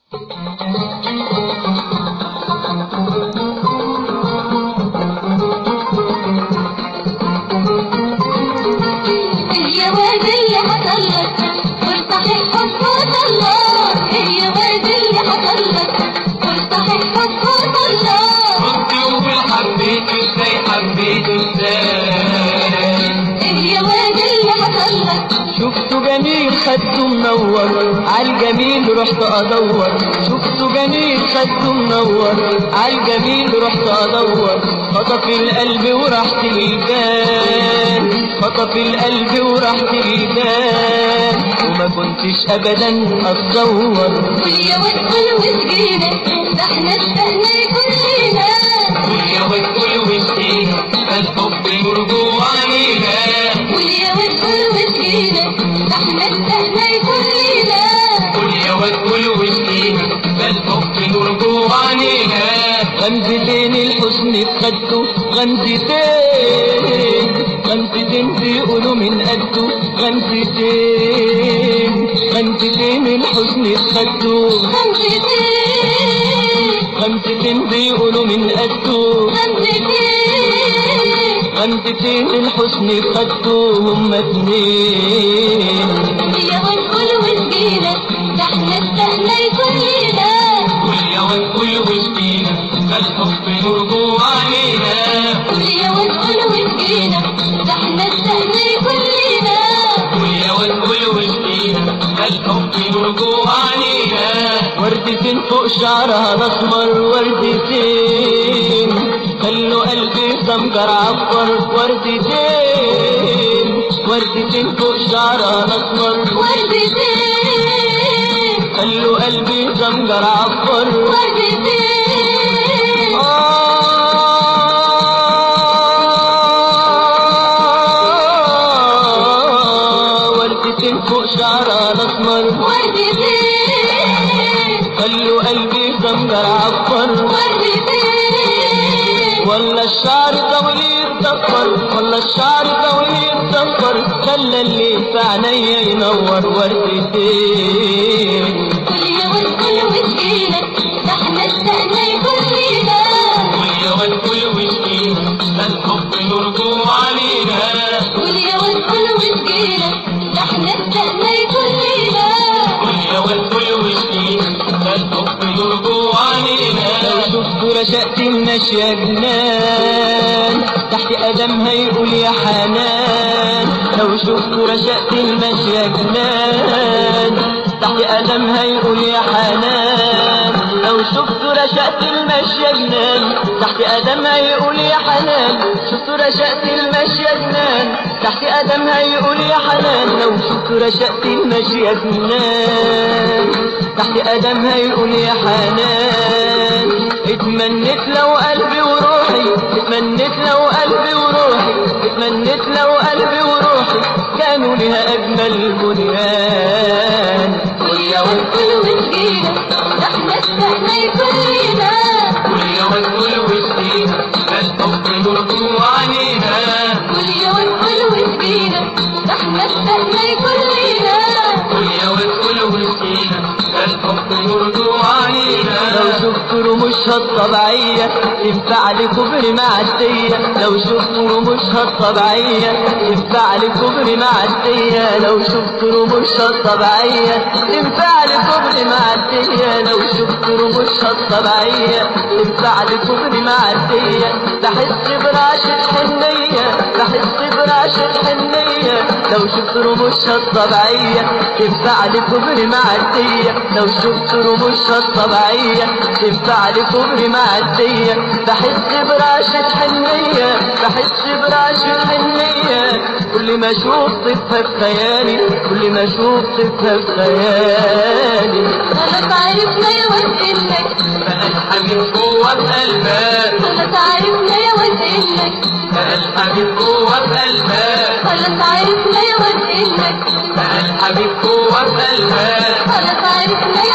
يا واد اللي حصلك مستحيل حب وطلع يا واد اللي حصلك مستحيل حب وطلع كنت وفي حبيته ازاي حبيته ازاي يا واد اللي حصلك شفته جميل خدته منور عالجميل رحت ادور شفته جميل خدته منور عالجميل رحت ادور خطف القلب ورحت الجان خطف القلب ورحت الجان وما كنتش ابدا اتصور قول يا واد قول وسجينا ده احنا اشتقنا كلنا قول يا واد كل وسطينا الحب يرجو علينا قول يا واد قول وسجينا ده احنا اشتقنا كلنا قول يا واد كل وسطينا الحب يرجو علينا غمزتين الحسن في خدته غمزتين غمزتين بيقولوا من قده غمزتين غمزتين الحسن في خدته خمستين غمزتين بيقولوا من قده خمستين غمزتين الحسن في خدته هما اتنين يا واد قول وسجينا ده احنا اشتقنا كلنا قول يا واد كل وسطينا الحب يرجو علينا قول يا واد قول وسجينا ده احنا اشتقنا كلنا قول يا واد كل وسطينا الحب يرجو علينا وردتين فوق شعرها الاسمر وردتين خلوا قلبي زمجر عبر وردتين وردتين فوق شعرها الاسمر وردتين خلوا قلبي زمجر عبر وردتين آه وردتين فوق شعرها الاسمر وردتين خلوا قلبي زمجر عبر وردتين ولا الشعر طويل يتدفر ولا الشعر طويل يتدفر خلى الليل في عينيا ينور وردتين قول يا واد قول وسجينا ده احنا اشتقنا كلنا قول يا واد كل وسطينا الحب يرجو علينا قول يا واد قول وسجينا ده احنا اشتقنا كلنا قول يا واد كل وسطينا الحب يرجو علينا لو شفت رشقت الماشية جنان تحت قدمها يقول يا حنان لو شفت رشقت الماشية جنان تحت قدمها يقول يا حنان لو شفت رشقت الماشية جنان تحت قدمها يقول يا حنان شفت رشقت الماشية جنان تحت قدمها يقول يا حنان لو شفت رشقت الماشية جنان تحت قدمها يقول يا حنان اتمنيت لو قلبي وروحي اتمنيت لو قلبي وروحي اتمنيت لو قلبي وروحي كانوا لها اجمل بنيان قول يا واد قول وسجينا ده احنا اشتقنا كلنا قول يا واد كل وسطينا الحب يرجو علينا قول يا واد قول وسجينا ده احنا اشتقنا كلنا قول يا واد كل وسطينا الحب يرجو علينا لو شفت رموشها الطبيعية تنفع لي كبر معدية لو شفت رموشها الطبيعية تنفع لي كبر معدية لو شفت رموشها الطبيعية تنفع لي كبر معدية لو شفت رموشها الطبيعية تنفع لي كبر معدية بحس برعشة حنية بحس برعشة حنية لو شفت رموشها الطبيعية تنفع لي كبر معدية لو شفت رموشها الطبيعية تنفع لي كبر معدية بحس برعشة حنية بحس برعشة حنية كل ما اشوف طفها في خيالي كل ما اشوف طفها في خيالي خلاص عرفنا يا واد انك بقى الحبيب جوه بقلبك خلاص عرفنا يا واد انك بقى الحبيب جوه بقلبك خلاص عرفنا يا واد انك بقى الحبيب جوه بقلبك خلاص عرفنا